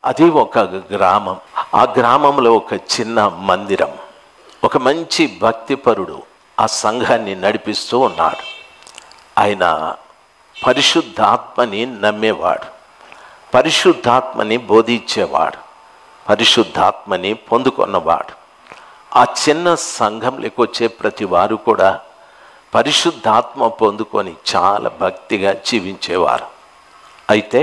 అది ఒక గ్రామం ఆ గ్రామంలో ఒక చిన్న మందిరం ఒక మంచి భక్తిపరుడు ఆ సంఘాన్ని నడిపిస్తూ ఉన్నాడు ఆయన పరిశుద్ధాత్మని నమ్మేవాడు పరిశుద్ధాత్మని బోధించేవాడు పరిశుద్ధాత్మని పొందుకున్నవాడు ఆ చిన్న సంఘంలోకి వచ్చే ప్రతి వారు కూడా పరిశుద్ధాత్మ పొందుకొని చాలా భక్తిగా జీవించేవారు అయితే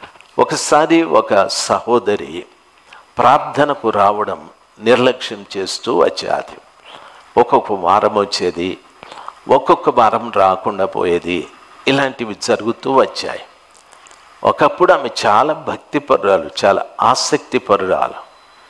ఒకసారి ఒక సహోదరి ప్రార్థనకు రావడం నిర్లక్ష్యం చేస్తూ వచ్చేది ఒక్కొక్క వారం వచ్చేది ఒక్కొక్క వారం రాకుండా పోయేది ఇలాంటివి జరుగుతూ వచ్చాయి ఒకప్పుడు ఆమె చాలా భక్తి పరురాలు చాలా ఆసక్తి పరురాలు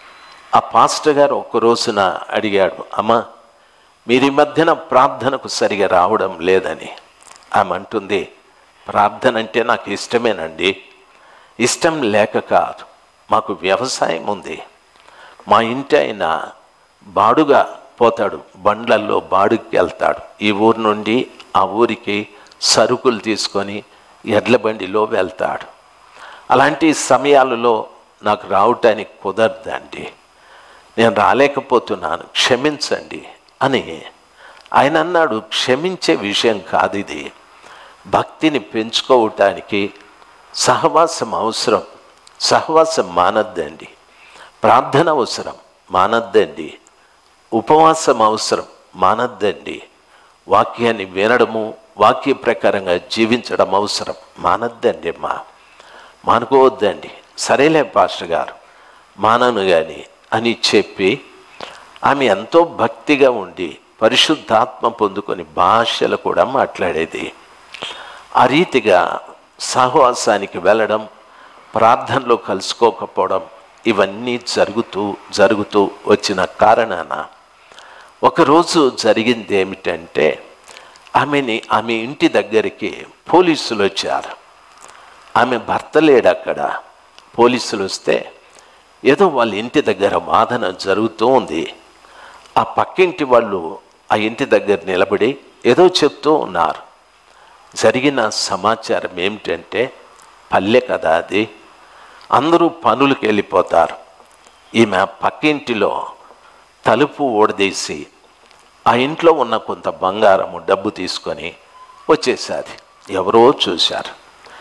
ఆ పాస్టర్ గారు ఒక రోజున అడిగాడు అమ్మ మీరు ఈ మధ్యన ప్రార్థనకు సరిగా రావడం లేదని ఆమె అంటుంది ప్రార్థన అంటే నాకు ఇష్టమేనండి ఇష్టం లేక కాదు మాకు వ్యవసాయం ఉంది మా ఇంటి ఆయన బాడుగా పోతాడు బండ్లల్లో బాడుకి వెళ్తాడు ఈ ఊరు నుండి ఆ ఊరికి సరుకులు తీసుకొని ఎడ్ల బండిలో వెళ్తాడు అలాంటి సమయాలలో నాకు రావటానికి కుదరదండి నేను రాలేకపోతున్నాను క్షమించండి అని ఆయన అన్నాడు క్షమించే విషయం కాదు ఇది భక్తిని పెంచుకోవటానికి సహవాసం అవసరం సహవాసం మానద్దండి ప్రార్థన అవసరం మానద్దండి ఉపవాసం అవసరం మానద్దండి వాక్యాన్ని వినడము వాక్య ప్రకారంగా జీవించడం అవసరం మానద్దండి మా మానుకోవద్దండి సరేలే పాస్టర్ గారు మానను కానీ అని చెప్పి ఆమె ఎంతో భక్తిగా ఉండి పరిశుద్ధాత్మ పొందుకొని భాషలు కూడా మాట్లాడేది ఆ రీతిగా సహవాసానికి వెళ్ళడం ప్రార్థనలో కలుసుకోకపోవడం ఇవన్నీ జరుగుతూ జరుగుతూ వచ్చిన కారణాన ఒకరోజు జరిగింది ఏమిటంటే ఆమెని ఆమె ఇంటి దగ్గరికి పోలీసులు వచ్చారు ఆమె భర్త లేడు అక్కడ పోలీసులు వస్తే ఏదో వాళ్ళ ఇంటి దగ్గర వాదన జరుగుతూ ఉంది ఆ పక్కింటి వాళ్ళు ఆ ఇంటి దగ్గర నిలబడి ఏదో చెప్తూ ఉన్నారు జరిగిన సమాచారం ఏమిటంటే పల్లె కదా అది అందరూ పనులకు వెళ్ళిపోతారు ఈమె పక్కింటిలో తలుపు ఓడదీసి ఆ ఇంట్లో ఉన్న కొంత బంగారము డబ్బు తీసుకొని వచ్చేసాది ఎవరో చూశారు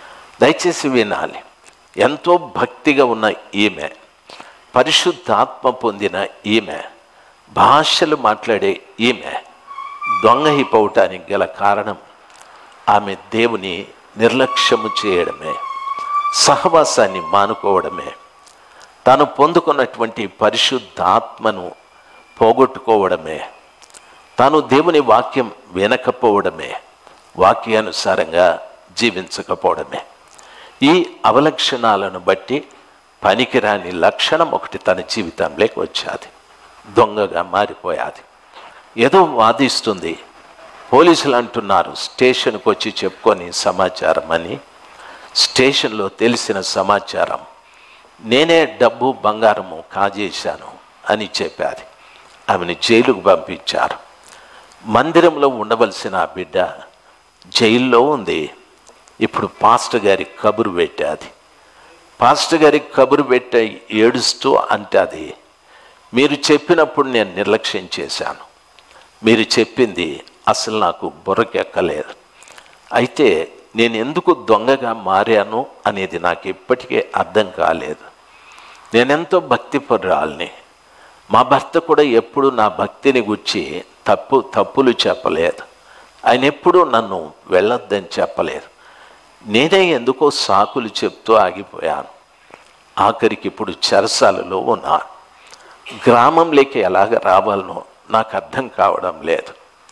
దయచేసి వినాలి ఎంతో భక్తిగా ఉన్న ఈమె పరిశుద్ధాత్మ పొందిన ఈమె భాషలు మాట్లాడే ఈమె దొంగ అయిపోవటానికి గల కారణం ఆమె దేవుని నిర్లక్ష్యము చేయడమే సహవాసాన్ని మానుకోవడమే తాను పొందుకున్నటువంటి పరిశుద్ధాత్మను పోగొట్టుకోవడమే తాను దేవుని వాక్యం వినకపోవడమే వాక్యానుసారంగా జీవించకపోవడమే ఈ అవలక్షణాలను బట్టి పనికిరాని లక్షణం ఒకటి తన జీవితంలోకి వచ్చాది దొంగగా మారిపోయాది ఏదో వాదిస్తుంది పోలీసులు అంటున్నారు స్టేషన్కి వచ్చి చెప్పుకొని సమాచారం అని స్టేషన్లో తెలిసిన సమాచారం నేనే డబ్బు బంగారము కాజేశాను అని చెప్పాది ఆమెను జైలుకు పంపించారు మందిరంలో ఉండవలసిన ఆ బిడ్డ జైల్లో ఉంది ఇప్పుడు పాస్టర్ గారి కబురు పెట్టాది పాస్టర్ గారికి కబురు పెట్ట ఏడుస్తూ అంటాది మీరు చెప్పినప్పుడు నేను నిర్లక్ష్యం చేశాను మీరు చెప్పింది అసలు నాకు బుర్రకెక్కలేదు అయితే నేను ఎందుకు దొంగగా మారాను అనేది నాకు ఇప్పటికే అర్థం కాలేదు నేనెంతో భక్తిపరురాల్ని మా భర్త కూడా ఎప్పుడు నా భక్తిని గుచ్చి తప్పు తప్పులు చెప్పలేదు ఆయన ఎప్పుడూ నన్ను వెళ్ళొద్దని చెప్పలేదు నేనే ఎందుకో సాకులు చెప్తూ ఆగిపోయాను ఆఖరికి ఇప్పుడు చెరసాలలో ఉన్నాను గ్రామంలోకి ఎలాగ రావాలనో నాకు అర్థం కావడం లేదు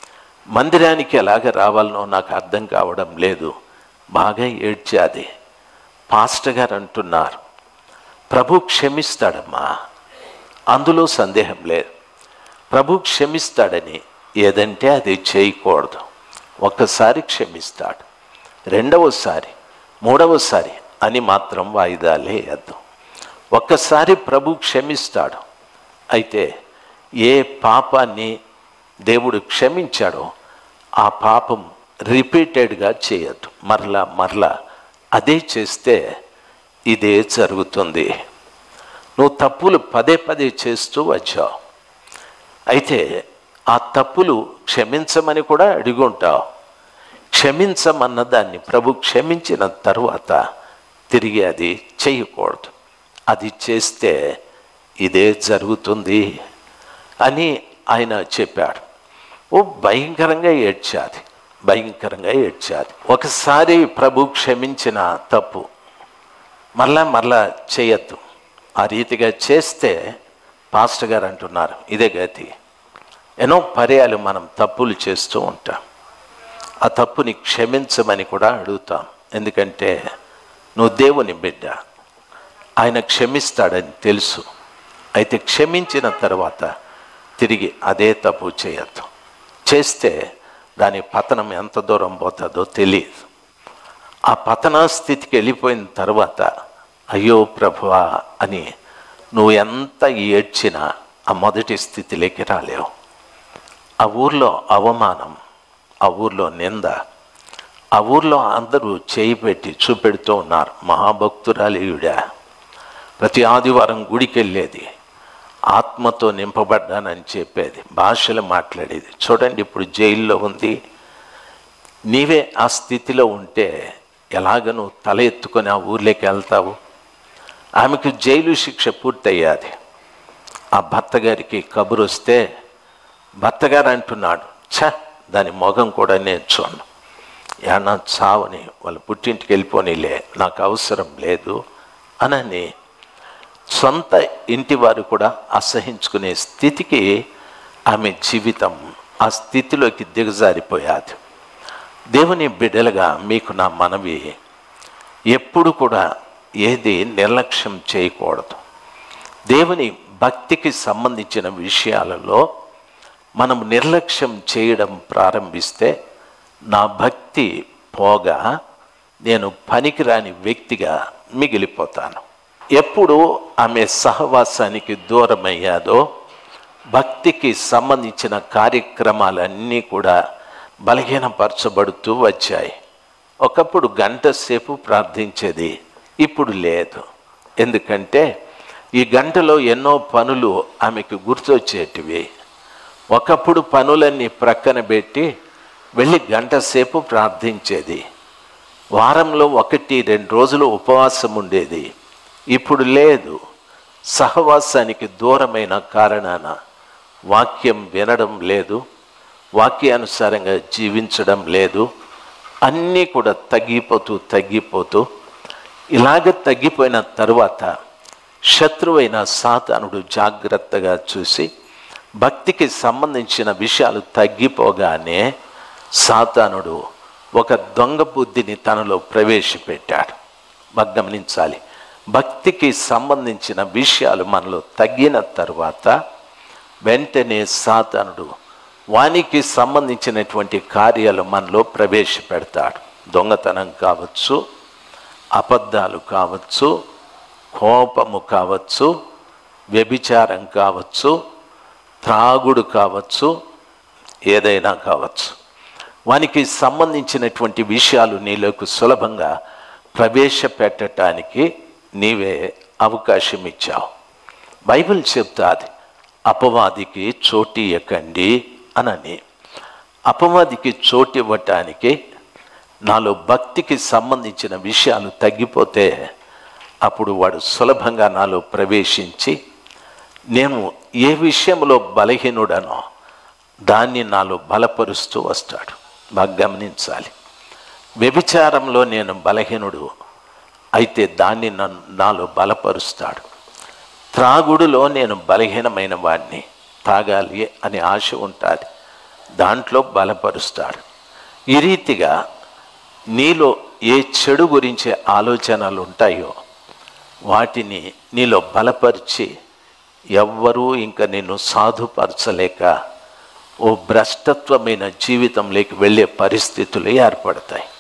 మందిరానికి ఎలాగ రావాలనో నాకు అర్థం కావడం లేదు బాగా ఏడ్చాది పాస్టర్ గారు అంటున్నారు ప్రభు క్షమిస్తాడమ్మా అందులో సందేహం లేదు ప్రభు క్షమిస్తాడని ఏదంటే అది చేయకూడదు ఒక్కసారి క్షమిస్తాడు రెండవసారి మూడవసారి అని మాత్రం వాయిదాలే వేద్దాం ఒక్కసారి ప్రభు క్షమిస్తాడు అయితే ఏ పాపాన్ని దేవుడు క్షమించాడో ఆ పాపం రిపీటెడ్గా చేయొద్దు మరలా మరలా అదే చేస్తే ఇదే జరుగుతుంది నువ్వు తప్పులు పదే పదే చేస్తూ వచ్చావు అయితే ఆ తప్పులు క్షమించమని కూడా అడుగుంటావు క్షమించమన్న దాన్ని ప్రభు క్షమించిన తరువాత తిరిగి అది చేయకూడదు అది చేస్తే ఇదే జరుగుతుంది అని ఆయన చెప్పాడు ఓ భయంకరంగా ఏడ్చాది భయంకరంగా ఏడ్చాది ఒకసారి ప్రభు క్షమించిన తప్పు మరలా మరలా చేయొద్దు ఆ రీతిగా చేస్తే పాస్టర్ గారు అంటున్నారు ఇదే గతి ఎన్నో పర్యాలు మనం తప్పులు చేస్తూ ఉంటాం ఆ తప్పుని క్షమించమని కూడా అడుగుతాం ఎందుకంటే నువ్వు దేవుని బిడ్డ ఆయన క్షమిస్తాడని తెలుసు అయితే క్షమించిన తర్వాత తిరిగి అదే తప్పు చేయొద్దు చేస్తే దాని పతనం ఎంత దూరం పోతుందో తెలియదు ఆ పతన స్థితికి వెళ్ళిపోయిన తర్వాత అయ్యో ప్రభువా అని నువ్వు ఎంత ఏడ్చినా ఆ మొదటి స్థితిలోకి రాలేవు ఆ ఊర్లో అవమానం ఆ ఊర్లో నింద ఆ ఊర్లో అందరూ చేయి పెట్టి చూపెడుతూ ఉన్నారు మహాభక్తురాలు ఈవిడ ప్రతి ఆదివారం గుడికి వెళ్ళేది ఆత్మతో నింపబడ్డానని చెప్పేది భాషలు మాట్లాడేది చూడండి ఇప్పుడు జైల్లో ఉంది నీవే ఆ స్థితిలో ఉంటే ఎలాగ నువ్వు తల ఎత్తుకొని ఆ ఊర్లోకి వెళ్తావు ఆమెకు జైలు శిక్ష పూర్తయ్యాది ఆ భర్త గారికి కబురు వస్తే భర్తగారు అంటున్నాడు ఛ దాని మొగం కూడా నేను చూడను ఏమన్నా చావని వాళ్ళ పుట్టింటికి వెళ్ళిపోనీలే నాకు అవసరం లేదు అనని సొంత ఇంటి వారు కూడా అసహించుకునే స్థితికి ఆమె జీవితం ఆ స్థితిలోకి దిగజారిపోయాది దేవుని బిడ్డలుగా మీకు నా మనవి ఎప్పుడు కూడా ఏది నిర్లక్ష్యం చేయకూడదు దేవుని భక్తికి సంబంధించిన విషయాలలో మనం నిర్లక్ష్యం చేయడం ప్రారంభిస్తే నా భక్తి పోగా నేను పనికిరాని వ్యక్తిగా మిగిలిపోతాను ఎప్పుడు ఆమె సహవాసానికి దూరమయ్యాదో భక్తికి సంబంధించిన కార్యక్రమాలన్నీ కూడా బలహీనపరచబడుతూ వచ్చాయి ఒకప్పుడు గంట సేపు ప్రార్థించేది ఇప్పుడు లేదు ఎందుకంటే ఈ గంటలో ఎన్నో పనులు ఆమెకు గుర్తొచ్చేటివి ఒకప్పుడు పనులన్నీ ప్రక్కన పెట్టి వెళ్ళి గంట సేపు ప్రార్థించేది వారంలో ఒకటి రెండు రోజులు ఉపవాసం ఉండేది ఇప్పుడు లేదు సహవాసానికి దూరమైన కారణాన వాక్యం వినడం లేదు వాక్యానుసారంగా జీవించడం లేదు అన్నీ కూడా తగ్గిపోతూ తగ్గిపోతూ ఇలాగ తగ్గిపోయిన తరువాత శత్రువైన సాతానుడు జాగ్రత్తగా చూసి భక్తికి సంబంధించిన విషయాలు తగ్గిపోగానే సాతానుడు ఒక దొంగ బుద్ధిని తనలో ప్రవేశపెట్టాడు బాగా గమనించాలి భక్తికి సంబంధించిన విషయాలు మనలో తగ్గిన తర్వాత వెంటనే సాతానుడు వానికి సంబంధించినటువంటి కార్యాలు మనలో ప్రవేశపెడతాడు దొంగతనం కావచ్చు అబద్ధాలు కావచ్చు కోపము కావచ్చు వ్యభిచారం కావచ్చు త్రాగుడు కావచ్చు ఏదైనా కావచ్చు వానికి సంబంధించినటువంటి విషయాలు నీలోకి సులభంగా ప్రవేశపెట్టడానికి నీవే అవకాశం ఇచ్చావు బైబిల్ చెప్తాది అపవాదికి చోటు ఇవ్వకండి అనని అపవాదికి చోటు ఇవ్వటానికి నాలో భక్తికి సంబంధించిన విషయాలు తగ్గిపోతే అప్పుడు వాడు సులభంగా నాలో ప్రవేశించి నేను ఏ విషయంలో బలహీనుడనో దాన్ని నాలో బలపరుస్తూ వస్తాడు బాగా గమనించాలి వ్యభిచారంలో నేను బలహీనుడు అయితే దాన్ని నన్ను నాలో బలపరుస్తాడు త్రాగుడులో నేను బలహీనమైన వాడిని తాగాలి అనే ఆశ ఉంటుంది దాంట్లో బలపరుస్తాడు ఈ రీతిగా నీలో ఏ చెడు గురించి ఆలోచనలు ఉంటాయో వాటిని నీలో బలపరిచి ఎవ్వరూ ఇంకా నిన్ను సాధుపరచలేక ఓ భ్రష్టత్వమైన జీవితంలోకి వెళ్ళే పరిస్థితులు ఏర్పడతాయి